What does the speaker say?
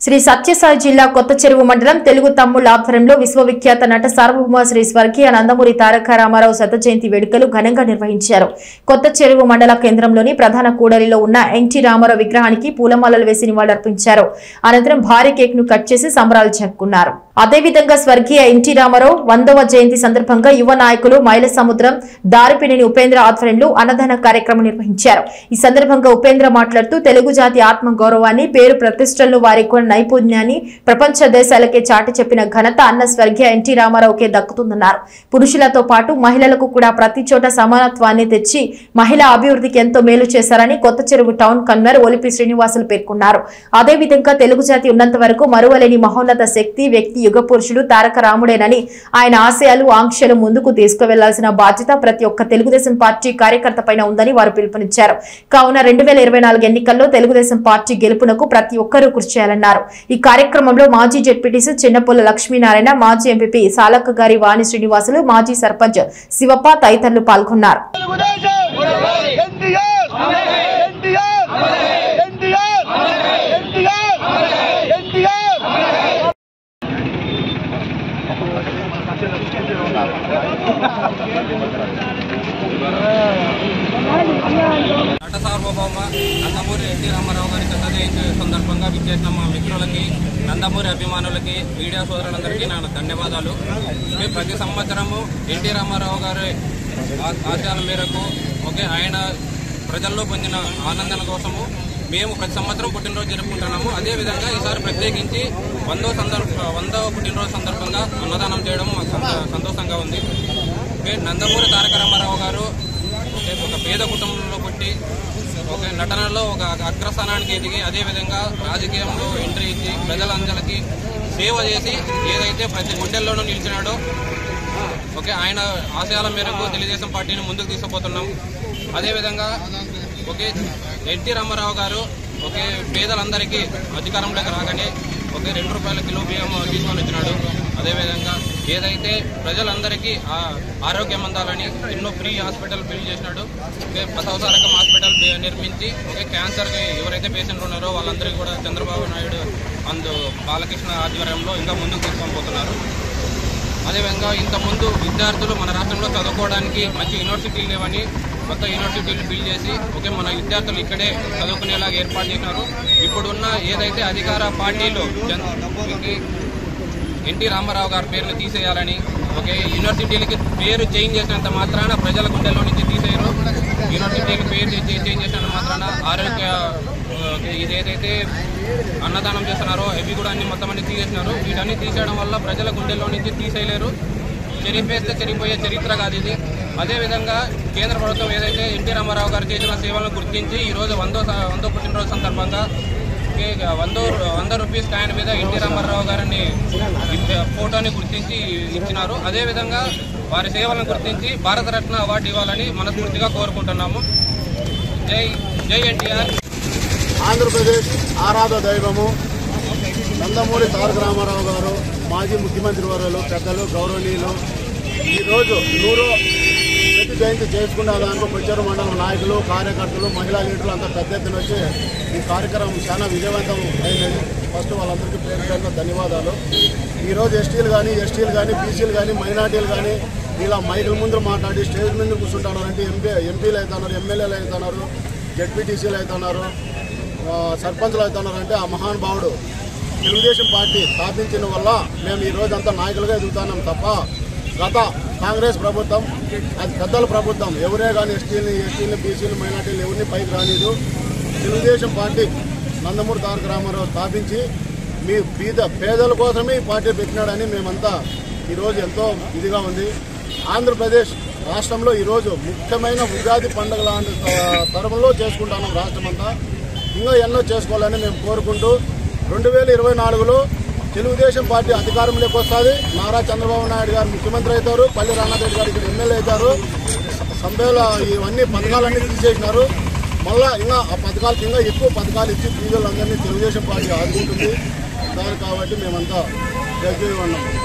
శ్రీ సత్యసాయి జిల్లా కొత్త చెరువు మండలం తెలుగు తమ్ముళ్ల ఆధ్వర్యంలో విశ్వవిఖ్యాత నట సార్వభౌమ శ్రీ స్వర్గీయ నందమూరి తారక రామారావు శత జయంతి వేడుకలు ఘనంగా నిర్వహించారు కొత్త చెరువు మండల కేంద్రంలోని ప్రధాన కూడలిలో ఉన్న ఎన్టీ రామారావు విగ్రహానికి పూలమాలలు వేసి నివాళులర్పించారు అనంతరం భారీ కేక్ ను కట్ చేసి సంబరాలు జరుపుకున్నారు అదేవిధంగా స్వర్గీయ ఎన్టీ రామారావు వందవ జయంతి సందర్భంగా యువ నాయకులు మైల సముద్రం దారిపినేని ఉపేంద్ర ఆధ్వర్యంలో అన్నదాన కార్యక్రమం నిర్వహించారు ఈ సందర్భంగా ఉపేంద్ర మాట్లాడుతూ తెలుగు జాతి ఆత్మ గౌరవాన్ని పేరు ప్రతిష్టలను వారి కొన్న నైపుణ్యాన్ని ప్రపంచ దేశాలకే చాటి చెప్పిన ఘనత అన్న స్వర్గీయ ఎన్టీ రామారావుకే దక్కుతుందన్నారు పురుషులతో పాటు మహిళలకు కూడా ప్రతి చోట సమానత్వాన్ని తెచ్చి మహిళా అభివృద్ధికి ఎంతో మేలు చేశారని కొత్త చెరువు టౌన్ కన్వీనర్ ఒలిపి శ్రీనివాసులు పేర్కొన్నారు అదేవిధంగా తెలుగు జాతి ఉన్నంత వరకు మరువలేని మహోన్నత శక్తి వ్యక్తి యుగ పురుషుడు తారక రాముడేనని ఆయన ఆశయాలు ఆంక్షలు ముందుకు తీసుకువెళ్లాల్సిన బాధ్యత ప్రతి ఒక్క తెలుగుదేశం పార్టీ కార్యకర్త పైన ఉందని వారు పిలుపునిచ్చారు కావున రెండు వేల ఇరవై నాలుగు ఎన్నికల్లో తెలుగుదేశం పార్టీ గెలుపునకు ప్రతి ఒక్కరూ కృషి చేయాలన్నారు ఈ కార్యక్రమంలో మాజీ జెడ్పీటీసీ చిన్నపొల్ల లక్ష్మీనారాయణ మాజీ ఎంపీ సాలక్క గారి వాణి శ్రీనివాసులు మాజీ సర్పంచ్ శివప్ప తదితరులు పాల్గొన్నారు తెలుగుదేశం ఎన్టీఆర్ ఎన్టీఆర్ ఎన్టీఆర్ ఎన్టీఆర్ ఎన్టీఆర్ నట సార్వభౌమ నందమూరి ఎన్టీ రామారావు గారి శత జయంతి సందర్భంగా విచ్చేసిన మా మిత్రులకి నందమూరి అభిమానులకి మీడియా సోదరులందరికీ నా ధన్యవాదాలు మేము ప్రతి సంవత్సరము ఎన్టీ రామారావు గారి ఆ- ఆశయాల మేరకు ఓకే ఆయన ప్రజల్లో పొందిన ఆనందం కోసము మేము ప్రతి సంవత్సరం పుట్టినరోజు జరుపుకుంటున్నాము అదేవిధంగా ఈసారి ప్రత్యేకించి వందో సందర్భ వందో పుట్టినరోజు సందర్భంగా అన్నదానం చేయడం మాకు సంతో- సంతోషంగా ఉంది ఓకే నందమూరి తారక రామారావు గారు అంటే ఒక పేద కుటుంబంలో పుట్టి ఒక నటనలో ఒక అగ్రస్థానానికి ఎదిగి అదేవిధంగా రాజకీయంలో ఎంట్రీ ఇచ్చి ప్రజలందరికీ సేవ చేసి ఏదైతే ప్రతి గుండెల్లోనూ నిలిచినాడో ఓకే ఆయన ఆశయాల మేరకు తెలుగుదేశం పార్టీని ముందుకు తీసుకుపోతున్నాం అదేవిధంగా ఒకే ఎన్టీ రామారావు గారు ఒకే పేదలందరికీ అధికారంలోకి రాగానే ఒకే రెండు రూపాయల కిలో బియ్యం తీసుకొని వచ్చినాడు అదేవిధంగా ఏదైతే ప్రజలందరికీ ఆ ఆరోగ్యం అందాలని ఎన్నో ఫ్రీ హాస్పిటల్ బిల్డ్ చేసినాడు ఒకే బసవసారకం హాస్పిటల్ బి- నిర్మించి ఒకే క్యాన్సర్కి ఎవరైతే పేషెంట్లు ఉన్నారో వాళ్ళందరికీ కూడా చంద్రబాబు నాయుడు అందు బాలకృష్ణ ఆధ్వర్యంలో ఇంకా ముందుకు తీసుకొని పోతున్నారు అదేవిధంగా ఇంతకుముందు విద్యార్థులు మన రాష్ట్రంలో చదువుకోవడానికి మంచి యూనివర్సిటీలు లేవని కొత్త యూనివర్సిటీలు బిల్డ్ చేసి ఓకే మన విద్యార్థులు ఇక్కడే చదువుకునేలాగా ఏర్పాటు చేసినారు ఇప్పుడున్న ఏదైతే అధికార పార్టీలు జన్- ఈ ఎన్టీ రామారావు గారి పేర్లు తీసేయాలని ఓకే యూనివర్సిటీలకి పేరు చేంజ్ చేసినంత మాత్రాన ప్రజల గుండెల్లో నుంచి తీసేయరు యూనివర్సిటీకి పేరు చే- చేంజ్ చేసినంత మాత్రాన ఆరోగ్య ఆ, ఇది ఏదైతే అన్నదానం చేస్తున్నారో అవి కూడా అన్ని మొత్తం అన్ని తీసేసినారు వీటన్ని తీసేయడం వల్ల ప్రజల గుండెల్లో నుంచి తీసేయలేరు చెరిపేస్తే చెరిపోయే చరిత్ర కాదు ఇది అదేవిధంగా కేంద్ర ప్రభుత్వం ఏదైతే ఎన్టీ రామారావు గారు చేసిన సేవలను గుర్తించి ఈరోజు వందో స- వందో పుట్టినరోజు సందర్భంగా ఓకే, వంద వంద రూపీస్ కాయిన్ మీద ఎన్టీ రామారావు గారిని ఇచ్చ- ఫోటోని గుర్తించి ఇచ్చినారు అదేవిధంగా వారి సేవలను గుర్తించి భారతరత్న అవార్డు ఇవ్వాలని మనస్ఫూర్తిగా కోరుకుంటున్నాము జై జై ఎన్టీఆర్ ఆంధ్రప్రదేశ్ ఆరాధ దైవము నందమూరి తారక రామారావు గారు మాజీ ముఖ్యమంత్రి వర్యులు పెద్దలు గౌరవనీయులు ఈరోజు నూరో ప్రతి జయంతి చేసుకున్న దాంట్లో కొచ్చేరు మండలం నాయకులు కార్యకర్తలు మహిళా లీడర్లు అంతా పెద్ద ఎత్తున వచ్చి ఈ కార్యక్రమం చాలా విజయవంతం అయినది ఫస్ట్ వాళ్ళందరికీ పేరు పేరున ధన్యవాదాలు ఈరోజు ఎస్టీలు కానీ ఎస్టీలు కానీ బీసీలు కానీ మైనార్టీలు కానీ ఇలా మైకుల ముందు మాట్లాడి స్టేజ్ మీద కూర్చుంటున్నారు అంటే ఎంపీ ఎంపీలు అవుతున్నారు ఎమ్మెల్యేలు అవుతున్నారు జడ్పీటీసీలు అవుతున్నారు ఆ, సర్పంచులు అవుతున్నారు అంటే ఆ మహానుభావుడు తెలుగుదేశం పార్టీ స్థాపించిన వల్ల మేము ఈ రోజు అంతా నాయకులుగా ఎదుగుతున్నాం తప్ప గత కాంగ్రెస్ ప్రభుత్వం అది పెద్దల ప్రభుత్వం ఎవరే కానీ ఎస్టీలని ఎస్టీలని బీసీలు మైనార్టీలు ఎవరిని పైకి రానిదు తెలుగుదేశం పార్టీ నందమూరి తారక రామారావు స్థాపించి మీ పేద పేదల కోసమే ఈ పార్టీ పెట్టినాడని మేమంతా ఈరోజు ఎంతో ఇదిగా ఉంది ఆంధ్రప్రదేశ్ రాష్ట్రంలో ఈరోజు ముఖ్యమైన ఉగాది పండుగ లాంటి త- తరంలో చేసుకుంటున్నాం రాష్ట్రం అంతా ఇంకా ఎన్నో చేసుకోవాలని మేము కోరుకుంటూ రెండు వేల ఇరవై నాలుగులో తెలుగుదేశం పార్టీ అధికారంలోకి వస్తుంది నారా చంద్రబాబు నాయుడు గారు ముఖ్యమంత్రి అవుతారు పల్లి రామారెడ్డి గారు ఇక్కడ ఎమ్మెల్యే అవుతారు సంబేల ఇవన్నీ పథకాలన్నీ తీసేసినారు మళ్ళా ఇంకా ఆ పథకాలకి ఇంకా ఎక్కువ పథకాలు ఇచ్చి ప్రజలందరినీ తెలుగుదేశం పార్టీ ఆదుకుంటుంది దాని కాబట్టి మేమంతా జగ్జీ ఉన్నాం